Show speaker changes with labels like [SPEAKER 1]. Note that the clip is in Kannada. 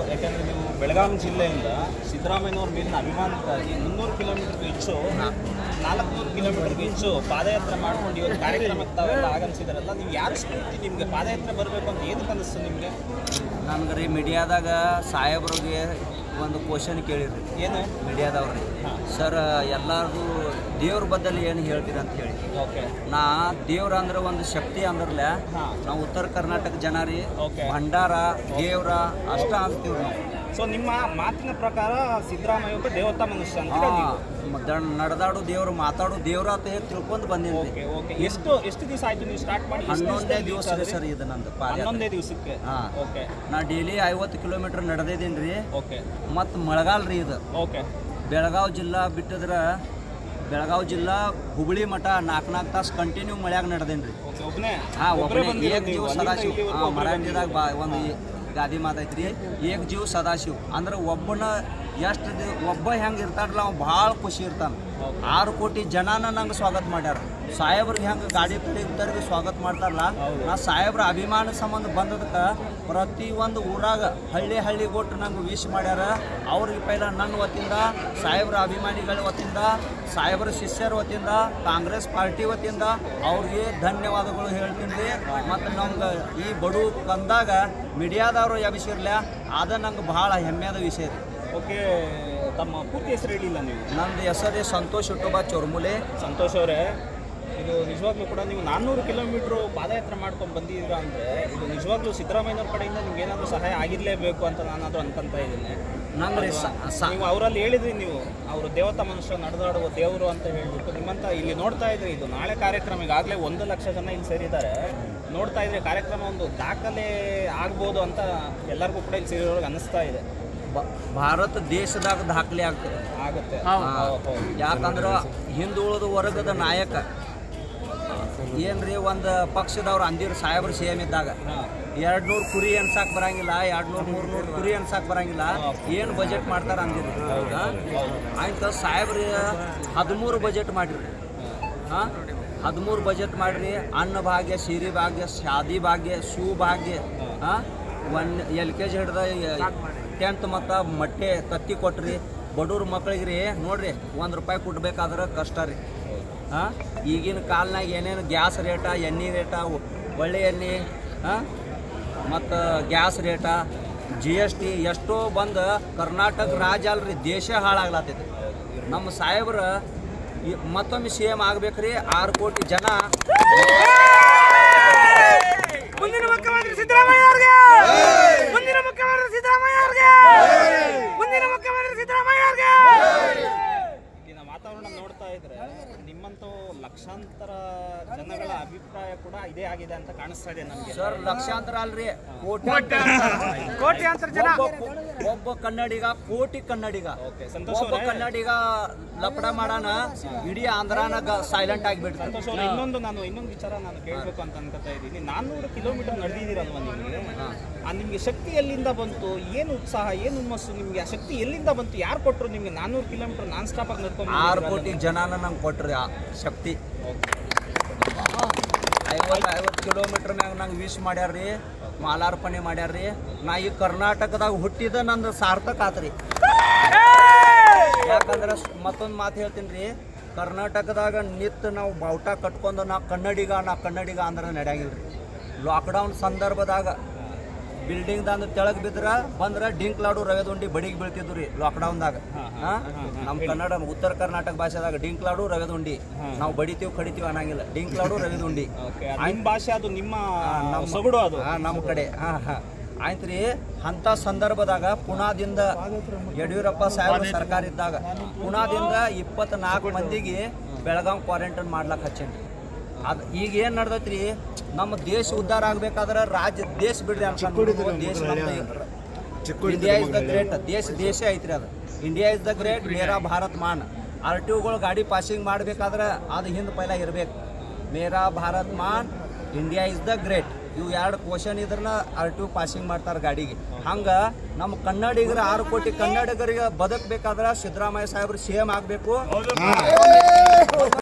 [SPEAKER 1] ಯಾಕಂದ್ರೆ ನೀವು ಬೆಳಗಾವಿ ಜಿಲ್ಲೆಯಿಂದ ಸಿದ್ದರಾಮಯ್ಯನವ್ರ ಮೇಲಿನ ಅಭಿಮಾನಕ್ಕಾಗಿ ಮುನ್ನೂರು ಕಿಲೋಮೀಟರ್ಗೂ ಹೆಚ್ಚು ನಾಲ್ಕುನೂರು ಕಿಲೋಮೀಟರ್ಗೂ ಹೆಚ್ಚು ಪಾದಯಾತ್ರೆ ಮಾಡ್ಕೊಂಡು ಇವತ್ತು ಕಾರ್ಯಕ್ರಮಕ್ಕೆ ತಾವೆಲ್ಲ ಆಗಮಿಸಿದಾರಲ್ಲ ನೀವು ಯಾರು ಸ್ಫೂರ್ತಿ ನಿಮಗೆ ಪಾದಯಾತ್ರೆ ಬರಬೇಕು ಅಂತ ಏನಕ್ಕೆ ಅನಿಸ್ತು ನಿಮಗೆ
[SPEAKER 2] ನನ್ಗೆ ರೀ ಮೀಡಿಯಾದಾಗ ಸಾಹೇಬ್ರಿಗೆ ಒಂದು ಕ್ವಶನ್ ಕೇಳಿರಿ
[SPEAKER 1] ಏನು
[SPEAKER 2] ಮೀಡಿಯಾದವ್ರಿ ಸರ್ ಎಲ್ಲಾರ್ದು ದೇವ್ರ ಬದ್ದಲ್ಲಿ ಏನು ಹೇಳ್ತೀರಿ ಅಂತ ಹೇಳಿ
[SPEAKER 1] ಓಕೆ
[SPEAKER 2] ನಾ ದೇವ್ರ ಅಂದ್ರೆ ಒಂದು ಶಕ್ತಿ ಅಂದ್ರಲ್ಲ
[SPEAKER 1] ಹಾ.
[SPEAKER 2] ನಾವು ಉತ್ತರ ಕರ್ನಾಟಕ ಜನ ರೀ
[SPEAKER 1] Okay.
[SPEAKER 2] ಭಂಡಾರ ದೇವ್ರ ಅಷ್ಟ ಅಂತೀವ್ರಿ ನಾವು
[SPEAKER 1] ಸೊ ನಿಮ್ಮ ಮಾತಿನ ಪ್ರಕಾರ ಸಿದ್ದರಾಮಯ್ಯ ಒಬ್ಬ ದೇವತಾ ಮನುಷ್ಯ ಅಂತ ನೀವು
[SPEAKER 2] ನಡೆದಾಡು ದೇವ್ರು ಮಾತಾಡು ದೇವ್ರ ಅಂತ ಹೇಳಿ ತಿಳ್ಕೊಂಡು ಬಂದೀನಿ
[SPEAKER 1] ಓಕೆ ಓಕೆ ಎಷ್ಟು ಎಷ್ಟು ದಿವಸ ಆಯ್ತು ನೀವು ಸ್ಟಾರ್ಟ್ ಮಾಡಿ ಎಷ್ಟು
[SPEAKER 2] ಹನ್ನೊಂದನೇ
[SPEAKER 1] ದಿವ್ಸದಲ್ಲಿ
[SPEAKER 2] ದಿವಸ
[SPEAKER 1] reach
[SPEAKER 2] ರೀ
[SPEAKER 1] ಆದ್ರಿ?
[SPEAKER 2] ಸರ್ ಇದು ನಂದು ಪಾದಯಾತ್ರೆ
[SPEAKER 1] ಹನ್ನೊಂದೇ ದಿವಸಕ್ಕೆ
[SPEAKER 2] ಹಾ.
[SPEAKER 1] ಓಕೆ
[SPEAKER 2] ನಾ ಡೈಲಿ ಐವತ್ತು ಕಿಲೋಮೀಟರ್ ನಡೆದಿದ್ದೀನಿ ರೀ
[SPEAKER 1] ಓಕೆ
[SPEAKER 2] ಮತ್ತು ಮಳೆಗಾಲ ರೀ ಇದು
[SPEAKER 1] ಓಕೆ
[SPEAKER 2] ಬೆಳಗಾವಿ ಜಿಲ್ಲಾ ಬಿಟ್ಟಿದ್ರೆ ಬೆಳಗಾವಿ ಜಿಲ್ಲಾ ಹುಬ್ಳಿ ಮಠ ನಾಲ್ಕು ನಾಲ್ಕು ತಾಸು ಕಂಟಿನ್ಯೂ ಮಳ್ಯಾಗ ನಡೆದೇನಿ ರೀ
[SPEAKER 1] ಓಕೆ ಒಬ್ಬನೇ
[SPEAKER 2] ಹಾಂ
[SPEAKER 1] ಒಬ್ಬರೇ
[SPEAKER 2] ಒಬ್ಬನೇ
[SPEAKER 1] ಬಂದಿರೋದು
[SPEAKER 2] ಏಕ್
[SPEAKER 1] ನೀವು,
[SPEAKER 2] ಜೀವ
[SPEAKER 1] ಅಲ್ಲಿಂದ
[SPEAKER 2] ಸದಾಶಿವ್
[SPEAKER 1] ಇಲ್ಲಿವರೆಗೂ
[SPEAKER 2] ಹಾಂ
[SPEAKER 1] ಒಬ್ಬರೇ
[SPEAKER 2] ಮರಾಠಿದಾಗ ಬಾ ಒಂದು ಗಾದಿ ಮಾತೈತ್ರಿ ಏಕ್ ಜೀವ ಸದಾಶಿವ್ ಅಂದ್ರೆ ಒಬ್ಬನ ಎಷ್ಟು ದಿ ಒಬ್ಬ ಹೆಂಗೆ ಇರ್ತಾರಲ್ಲ ಅವ ಭಾಳ ಖುಷಿ ಇರ್ತಾನೆ ಆರು ಕೋಟಿ ಜನನ ನಂಗೆ ಸ್ವಾಗತ ಮಾಡ್ಯಾರ ಸಾಹೇಬ್ರಿಗೆ ಹೆಂಗೆ ಗಾಡಿ ಇದ್ದವ್ರಿಗೆ ಸ್ವಾಗತ ಮಾಡ್ತಾರಲ್ಲ ನಾ ಸಾಹೇಬ್ರ ಅಭಿಮಾನ ಸಂಬಂಧ ಬಂದದಕ್ಕೆ ಪ್ರತಿ ಒಂದು ಊರಾಗ ಹಳ್ಳಿ ಹಳ್ಳಿ ಕೊಟ್ಟು ನಂಗೆ ವಿಶ್ ಮಾಡ್ಯಾರ ಅವ್ರಿಗೆ ಪೈಲ ನನ್ನ ವತಿಯಿಂದ ಸಾಹೇಬ್ರ ಅಭಿಮಾನಿಗಳ ವತಿಯಿಂದ ಸಾಹೇಬ್ರ ಶಿಷ್ಯರ ವತಿಯಿಂದ ಕಾಂಗ್ರೆಸ್ ಪಾರ್ಟಿ ವತಿಯಿಂದ ಅವ್ರಿಗೆ ಧನ್ಯವಾದಗಳು ಹೇಳ್ತೀನಿ ರೀ ಮತ್ತು ನಮ್ಗೆ ಈ ಬಡು ಕಂದಾಗ ಮೀಡಿಯಾದವರು ಎಬ್ಸಿರ್ಲ ಅದ ನಂಗೆ ಭಾಳ ಹೆಮ್ಮೆಯಾದ ವಿಷಯ ರೀ
[SPEAKER 1] ಓಕೆ ತಮ್ಮ ಪೂರ್ತಿ ಹೆಸರು ಹೇಳಿಲ್ಲ ನೀವು
[SPEAKER 2] ನಂದು ಹೆಸರು ಸಂತೋಷ್ ಹುಟ್ಟುಬಾ ಚೊರ್ಮುಲೆ
[SPEAKER 1] ಸಂತೋಷ್ ಅವರೇ ಇದು ನಿಜವಾಗ್ಲೂ ಕೂಡ ನೀವು ನಾನ್ನೂರು ಕಿಲೋಮೀಟ್ರು ಪಾದಯಾತ್ರೆ ಮಾಡ್ಕೊಂಡು ಬಂದಿದ್ದೀರಾ ಅಂದರೆ ಇದು ನಿಜವಾಗ್ಲೂ ಸಿದ್ದರಾಮಯ್ಯನವ್ರ ಕಡೆಯಿಂದ ನಿಮ್ಗೆ ಏನಾದರೂ ಸಹಾಯ ಆಗಿರಲೇಬೇಕು ಅಂತ ನಾನಾದರೂ ಅನ್ಕೊಂತ ಇದ್ದೀನಿ
[SPEAKER 2] ನಂಗೆ ರೀ ಸ- ಸ-
[SPEAKER 1] ನೀವು ಅವರಲ್ಲಿ ಹೇಳಿದ್ರಿ ನೀವು ಅವರು ದೇವತಾ ಮನುಷ್ಯ ನಡೆದಾಡುವ ದೇವರು ಅಂತ ಹೇಳ್ಬಿಟ್ಟು ನಿಮ್ಮಂತ ಇಲ್ಲಿ ನೋಡ್ತಾ ಇದ್ರಿ ಇದು ನಾಳೆ ಕಾರ್ಯಕ್ರಮ ಈಗಾಗಲೇ ಒಂದು ಲಕ್ಷ ಜನ ಇಲ್ಲಿ ಸೇರಿದ್ದಾರೆ ನೋಡ್ತಾ ಇದ್ರೆ ಕಾರ್ಯಕ್ರಮ ಒಂದು ದಾಖಲೆ ಆಗ್ಬೋದು ಅಂತ ಎಲ್ಲರಿಗೂ ಕೂಡ ಇಲ್ಲಿ ಸೇರಿರೋರಿಗೆ ಅನಿಸ್ತಾ ಇದೆ
[SPEAKER 2] ಬ- ಭಾರತ ದೇಶದಾಗ ದಾಖಲೆ ಆಗ್ತದೆ
[SPEAKER 1] ಆಗುತ್ತೆ
[SPEAKER 2] ಹಾ.
[SPEAKER 1] ಹೌದು.
[SPEAKER 2] ಯಾಕಂದ್ರೆ ಹಿಂದುಳಿದ ವರ್ಗದ ನಾಯಕ ಏನ್ರಿ ಒಂದು ಪಕ್ಷದವ್ರು ಅಂದಿರು ಸಾಹೇಬ್ರು ಸಿ ಎಮ್ ಇದ್ದಾಗ
[SPEAKER 1] ಹಾ.
[SPEAKER 2] ಎರಡು ನೂರು ಕುರಿ ಅನ್ಸಾಕ್ ಬರಂಗಿಲ್ಲ ಎರಡು ನೂರು ಮೂರು ನೂರು ಕುರಿ ಅನ್ಸಾಕ್ ಬರಂಗಿಲ್ಲ ಏನು ಬಜೆಟ್ ಮಾಡ್ತಾರ ಅಂದಿರು ಆಯ್ತು ಸಾಹೇಬ್ರಿ ಹದಿಮೂರು ಬಜೆಟ್ ಮಾಡಿರಿ ಹಾಂ ಹದಿಮೂರು ಬಜೆಟ್ ಮಾಡ್ರಿ ಅನ್ನ ಭಾಗ್ಯ ಸಿರಿ ಭಾಗ್ಯ ಶಾದಿ ಭಾಗ್ಯ ಶೂ ಭಾಗ್ಯ ಹಾಂ ಒನ್ ಎಲ್ ಕೆ ಜಿ ಹಿಡ್ದ ಟೆಂತ್ ಮತ್ತು ಮೊಟ್ಟೆ ತತ್ತಿ ಕೊಟ್ರಿ ಬಡವ್ರ ಮಕ್ಳಿಗೆ ರೀ ನೋಡ್ರಿ ಒಂದು ರೂಪಾಯಿ ಕೊಡ್ಬೇಕಾದ್ರೆ ಕಷ್ಟ ರೀ ಹಾಂ ಈಗಿನ ಕಾಲ್ನಾಗ ಏನೇನು ಗ್ಯಾಸ್ ರೇಟ ಎಣ್ಣೆ ರೇಟ ಒ- ಒಳ್ಳೆ ಎಣ್ಣೆ ಹಾಂ ಮತ್ತು ಗ್ಯಾಸ್ ರೇಟ ಜಿ ಎಸ್ ಟಿ ಎಷ್ಟೋ ಬಂದು ಕರ್ನಾಟಕ ರಾಜ್ಯ ಅಲ್ರಿ ದೇಶ ಹಾಳಾಗ್ಲತ್ತೈತಿ ನಮ್ಮ ಸಾಹೇಬ್ರ ಈ ಮತ್ತೊಮ್ಮೆ ಸಿ ಎಮ್ ಆಗ್ಬೇಕ್ರಿ ಆರು ಕೋಟಿ ಜನ
[SPEAKER 3] ಮುಂದಿನ ಮುಖ್ಯಮಂತ್ರಿ ಸಿದ್ದರಾಮಯ್ಯ ಅವ್ರಿಗೆ ಮುಂದಿನ ಮುಖ್ಯಮಂತ್ರಿ ಸಿದ್ದರಾಮಯ್ಯ ಅವ್ರಿಗೆ ಮುಂದಿನ ಮುಖ್ಯಮಂತ್ರಿ ಸಿದ್ದರಾಮಯ್ಯ ಅವ್ರಿಗೆ
[SPEAKER 1] ಇಲ್ಲಿನ ವಾತಾವರಣ ನೋಡ್ತಾ ಇದ್ರೆ ನಿಮ್ಮಂತ ಲಕ್ಷಾಂತರ ಜನಗಳ ಅಭಿಪ್ರಾಯ ಕೂಡ ಇದೇ ಆಗಿದೆ ಅಂತ ಕಾಣಿಸ್ತಾ ಇದೆ ನಮಗೆ
[SPEAKER 2] ಸರ್ ಲಕ್ಷಾಂತರ ಅಲ್ರಿ ಕೋಟಿ
[SPEAKER 3] ಕೋಟ್ಯಾಂತರ ಜನ
[SPEAKER 2] ಒಬ್ಬ ಕೊ- ಒಬ್ಬ ಕನ್ನಡಿಗ ಕೋಟಿ ಕನ್ನಡಿಗ
[SPEAKER 1] ಓಕೆ ಸಂತೋಷ್
[SPEAKER 2] ಒಬ್ಬ
[SPEAKER 1] ಅವರೇ
[SPEAKER 2] ಕನ್ನಡಿಗ ಲಪಡ ಮಾಡಾನ ಇಡೀ ಆಂಧ್ರಾನಾಗ ಸೈಲೆಂಟ್ ಆಗಿಬಿಡ್ತಾರೆ
[SPEAKER 1] ಸಂತೋಷ್ ಅವರೇ ಇನ್ನೊಂದು ನಾನು ಇನ್ನೊಂದು ವಿಚಾರ ನಾನು ಕೇಳಬೇಕು ಅಂತ ಅನ್ಕೋತಾ ಇದ್ದೀನಿ ನಾನ್ನೂರು ಕಿಲೋಮೀಟರ್ ನಡೆದಿದ್ದೀರಲ್ವ ನಿಮಗೆ ಆ ನಿಮಗೆ ಶಕ್ತಿ ಎಲ್ಲಿಂದ ಬಂತು ಏನು ಉತ್ಸಾಹ ಏನು ಹುಮ್ಮಸ್ಸು ನಿಮಗೆ ಆ ಶಕ್ತಿ ಎಲ್ಲಿಂದ ಬಂತು ಯಾರು ಕೊಟ್ಟರು ನಿಮಗೆ ನಾನ್ನೂರು ಕಿಲೋಮೀಟರ್ ನಾನ್ ಸ್ಟಾಪ್ ಆಗಿ ನಡ್ಕೊಂಡು
[SPEAKER 2] ಆರು ಕೋಟಿ ಜನನ ನಂಗೆ ಕೊಟ್ರಿ ಆ ಶಕ್ತಿ ಐವತ್ತು ಐವತ್ತು ಕಿಲೋಮೀಟರ್ ಮ್ಯಾಗ ನಂಗೆ ವಿಶ್ ಮಾಡ್ಯಾರ್ರಿ ಮಾಲಾರ್ಪಣೆ ಮಾಡ್ಯಾರ್ರಿ ನಾ ಈ ಕರ್ನಾಟಕದಾಗ ಹುಟ್ಟಿದ ನಂದು ಸಾರ್ಥಕ ಆತ್ರಿ ಯಾಕಂದ್ರೆ ಮತ್ತೊಂದು ಮಾತು ಹೇಳ್ತೀನಿ ರೀ ಕರ್ನಾಟಕದಾಗ ನಿತ್ ನಾವು ಬಾವುಟ ಕಟ್ಕೊಂಡು ನಾ ಕನ್ನಡಿಗ ನಾ ಕನ್ನಡಿಗ ಅಂದ್ರೆ ನಡೆಯಂಗಿಲ್ಲ ರೀ ಲಾಕ್ಡೌನ್ ಸಂದರ್ಭದಾಗ ಬಿಲ್ಡಿಂಗ್ದಂದು ತೆಳಗ್ ಬಿದ್ರ ಬಂದ್ರ ಡಿಂಕ್ ಲಾಡು ರವೆದುಂಡಿ ಬಡಿಗೆ ಬೀಳ್ತಿದ್ವು ರೀ ಲಾಕ್ಡೌನ್ದಾಗ ನಮ್ಮ ಕನ್ನಡ ಉತ್ತರ ಕರ್ನಾಟಕ ಭಾಷೆದಾಗ ಡಿಂಕ್ ಲಾಡು ರವೆದುಂಡಿ ನಾವು ಬಡಿತೀವಿ ಕಡಿತೀವಿ ಅನ್ನಂಗಿಲ್ಲ ಡಿಂಕ್ ಲಾಡು ರವೆದುಂಡಿ
[SPEAKER 1] ಓಕೆ ನಿಮ್ಮ ಭಾಷೆ ಅದು ನಿಮ್ಮ
[SPEAKER 2] ನಮ್ಮ
[SPEAKER 1] ಸೊಗಡು ಅದು
[SPEAKER 2] ಹಾ, ನಮ್ಮ ಕಡೆ ಹಾ ಹಾ ಆಯ್ತು ರೀ ಅಂಥ ಸಂದರ್ಭದಾಗ ಪುಣಾದಿಂದ ಯಡಿಯೂರಪ್ಪ ಸಾಹೇಬ್ ಸರ್ಕಾರ ಇದ್ದಾಗ ಪುಣಾದಿಂದ ಇಪ್ಪತ್ನಾಲ್ಕು ಮಂದಿಗೆ ಬೆಳಗಾವ್ ಕ್ವಾರಂಟೈನ್ ಮಾಡ್ಲಕ್ಕೆ ಹಚ್ಚೇನಿ ಅದು ಈಗ ಏನು ನಡ್ದೈತ್ರಿ ನಮ್ಮ ದೇಶ ಉದ್ಧಾರ ಆಗ್ಬೇಕಾದ್ರೆ ರಾಜ್ಯ ದೇಶ ಬಿಡ್ರಿ ಅನ್ಕೊಂಡು ದೇಶ ನಮ್ದು ಇಂಡಿಯಾ ಇಸ್ ದ ಗ್ರೇಟ್ ದೇಶ ದೇಶ ಐತ್ರಿ ಅದು ಇಂಡಿಯಾ ಇಸ್ ದ ಗ್ರೇಟ್ ಮೇರಾ ಭಾರತ್ ಮಾನ್ ಆರ್ ಟಿ ಒಗಳು ಗಾಡಿ ಪಾಸಿಂಗ್ ಮಾಡ್ಬೇಕಾದ್ರೆ ಅದು ಹಿಂದೆ ಪೈಲ ಇರಬೇಕು ಮೇರಾ ಭಾರತ್ ಮಾನ್ ಇಂಡಿಯಾ ಇಸ್ ದ ಗ್ರೇಟ್ ಇವು ಎರಡು ಕ್ವಶನ್ ಇದ್ರನ್ನ ಆರ್ ಟಿ ಪಾಸಿಂಗ್ ಮಾಡ್ತಾರೆ ಗಾಡಿಗೆ ಹಂಗೆ ನಮ್ಮ ಕನ್ನಡಿಗರ ಆರು ಕೋಟಿ ಕನ್ನಡಿಗರಿಗೆ ಬದುಕಬೇಕಾದ್ರೆ ಸಿದ್ದರಾಮಯ್ಯ ಸಾಹೇಬ್ರು ಸಿ ಎಂ ಆಗಬೇಕು